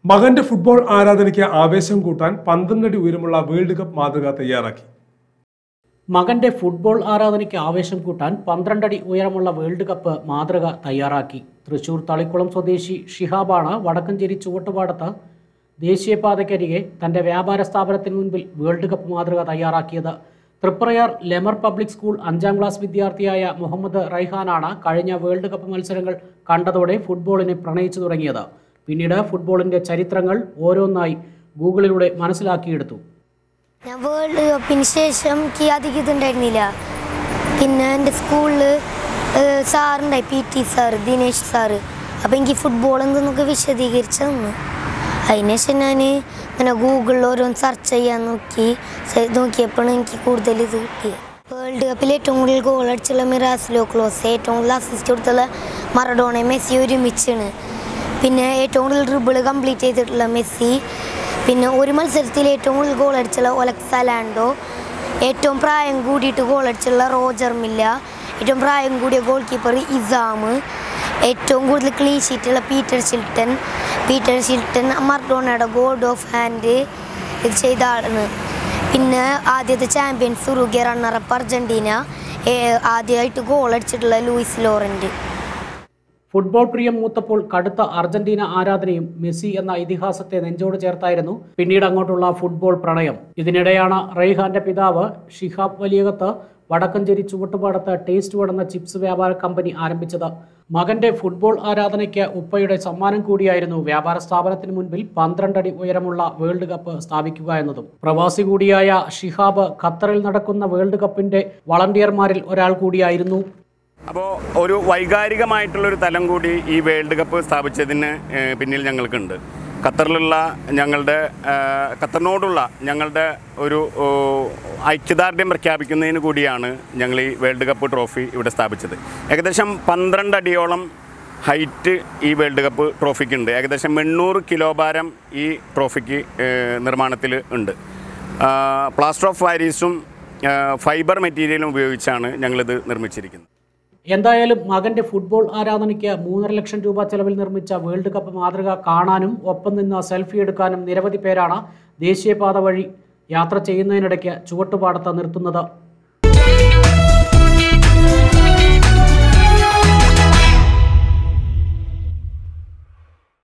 മകന്റെ ഫുട്ബോൾ ആരാധനയ്ക്ക് ആവേശം കൂട്ടാൻ പന്ത്രണ്ടടി ഉയരമുള്ള വേൾഡ് കപ്പ് മാതൃക തയ്യാറാക്കി മകന്റെ ഫുട്ബോൾ ആരാധനയ്ക്ക് ആവേശം കൂട്ടാൻ പന്ത്രണ്ടടി ഉയരമുള്ള വേൾഡ് കപ്പ് മാതൃക തയ്യാറാക്കി തൃശൂർ തളിക്കുളം സ്വദേശി ഷിഹാബാണ് വടക്കഞ്ചേരി ചുവട്ടുപാടത്ത് ദേശീയപാതയ്ക്കരികെ തന്റെ വ്യാപാര സ്ഥാപനത്തിന് മുൻപിൽ വേൾഡ് കപ്പ് മാതൃക തയ്യാറാക്കിയത് തൃപ്രയാർ ലെമർ പബ്ലിക് സ്കൂൾ അഞ്ചാം ക്ലാസ് വിദ്യാർത്ഥിയായ മുഹമ്മദ് റൈഹാനാണ് കഴിഞ്ഞ വേൾഡ് കപ്പ് മത്സരങ്ങൾ കണ്ടതോടെ ഫുട്ബോളിനെ പ്രണയിച്ചു തുടങ്ങിയത് പിന്നീട് ഫുട്ബോളിന്റെ ചരിത്രങ്ങൾ ഓരോന്നായി ഗൂഗിളിലൂടെ മനസ്സിലാക്കിയെടുത്തു ഞാൻ വേൾഡ് കപ്പിന് ശേഷം എനിക്ക് അധികം ഇതുണ്ടായിരുന്നില്ല പിന്നെ എൻ്റെ സ്കൂളിൽ സാറുണ്ടായി P T sir Dinesh sir അപ്പോൾ എനിക്ക് ഫുട്ബോൾ എന്തെന്നൊക്കെ വിശദീകരിച്ച് തന്നു അതിനുശേഷം ഞാൻ ഇങ്ങനെ ഗൂഗിളിൽ ഓരോന്ന് സെർച്ച് ചെയ്യാൻ നോക്കി സെ- നോക്കിയപ്പോഴാണ് എനിക്ക് കൂടുതൽ ഇത് കിട്ടിയത് വേൾഡ് കപ്പിൽ ഏറ്റവും കൂടുതൽ ഗോൾ അടിച്ചുള്ള മിറാസിലോ ക്ലോസ് ഏറ്റവും കൂടുതൽ അസിസ്റ്റ് കൊടുത്തുള്ള മറഡോണ മെസ്സി ഒരുമിച്ചാണ് പിന്നെ ഏറ്റവും കൂടുതൽ ഡ്രിബിൾ കംപ്ലീറ്റ് ചെയ്തിട്ടുള്ള മെസ്സി പിന്നെ ഒരു മത്സരത്തിൽ ഏറ്റവും കൂടുതൽ ഗോൾ അടിച്ചുള്ള ഒലക്സ് അലാൻഡോ ഏറ്റവും പ്രായം കൂടിയിട്ട് ഗോൾ അടിച്ചുള്ള റോജർ മില്ല ഏറ്റവും പ്രായം കൂടിയ ഗോൾ കീപ്പർ ഇസാം ഏറ്റവും കൂടുതൽ ക്ലീൻ ഷീറ്റുള്ള പീറ്റർ ഷിൽട്ടൺ പീറ്റർ ഷിൽട്ടൺ മർഡോണയുടെ ഗോഡ് ഓഫ് ഹാൻഡ് ഇത് ചെയ്ത ആളാണ് പിന്നെ ആദ്യത്തെ ചാമ്പ്യൻസ് ഉറുഗെ റണ്ണറപ്പ് അർജൻറ്റീന ഏ- ആദ്യമായിട്ട് ഗോൾ അടിച്ചിട്ടുള്ള ലൂയിസ് ലോറൻറ്റ് ഫുട്ബോൾ പ്രിയം മൂത്തപ്പോൾ കടുത്ത അർജന്റീന ആരാധനയും മെസ്സി എന്ന ഇതിഹാസത്തെ നെഞ്ചോട് ചേർത്തായിരുന്നു പിന്നീട് അങ്ങോട്ടുള്ള ഫുട്ബോൾ പ്രണയം ഇതിനിടെയാണ് റെയ്ഹാന്റെ പിതാവ് ഷിഹാബ് വലിയകത്ത് വടക്കഞ്ചേരി ചുവട്ടുപാടത്ത് ടേസ്റ്റ് വടന്ന ചിപ്സ് വ്യാപാര കമ്പനി ആരംഭിച്ചത് മകന്റെ ഫുട്ബോൾ ആരാധനയ്ക്ക് ഉപ്പയുടെ സമ്മാനം കൂടിയായിരുന്നു വ്യാപാര സ്ഥാപനത്തിന് മുൻപിൽ പന്ത്രണ്ടടി ഉയരമുള്ള വേൾഡ് കപ്പ് സ്ഥാപിക്കുക എന്നതും പ്രവാസി കൂടിയായ ഷിഹാബ് ഖത്തറിൽ നടക്കുന്ന വേൾഡ് കപ്പിന്റെ വളണ്ടിയർമാരിൽ ഒരാൾ കൂടിയായിരുന്നു അപ്പോൾ ഒരു വൈകാരികമായിട്ടുള്ളൊരു തലം കൂടി ഈ വേൾഡ് കപ്പ് സ്ഥാപിച്ചതിന് ഏഹ്, പിന്നിൽ ഞങ്ങൾക്കുണ്ട് ഖത്തറിലുള്ള ഞങ്ങളുടെ ഏഹ്, ഖത്തറിനോടുള്ള ഞങ്ങളുടെ ഒരു ഓ, ഐക്യദാർഢ്യം പ്രഖ്യാപിക്കുന്നതിന് കൂടിയാണ് ഞങ്ങൾ ഈ വേൾഡ് കപ്പ് ട്രോഫി ഇവിടെ സ്ഥാപിച്ചത് ഏകദേശം പന്ത്രണ്ട് അടിയോളം ഹൈറ്റ് ഈ വേൾഡ് കപ്പ് ട്രോഫിക്ക് ഉണ്ട് ഏകദേശം എണ്ണൂറ് കിലോ ഭാരം ഈ ട്രോഫിക്ക് ഏഹ്, നിർമ്മാണത്തിൽ ഉണ്ട് പ്ലാസ്റ്റർ ഓഫ് പാരീസും ഫൈബർ മെറ്റീരിയലും ഉപയോഗിച്ചാണ് ഞങ്ങളിത് നിർമ്മിച്ചിരിക്കുന്നത് എന്തായാലും മകന്റെ ഫുട്ബോൾ ആരാധനയ്ക്ക് മൂന്നര ലക്ഷം രൂപ ചെലവിൽ നിർമ്മിച്ച വേൾഡ് കപ്പ് മാതൃക കാണാനും ഒപ്പം നിന്ന് സെൽഫി എടുക്കാനും നിരവധി പേരാണ് ദേശീയപാത വഴി യാത്ര ചെയ്യുന്നതിനിടയ്ക്ക് ചുവട്ടുപാടത്ത് നിർത്തുന്നത്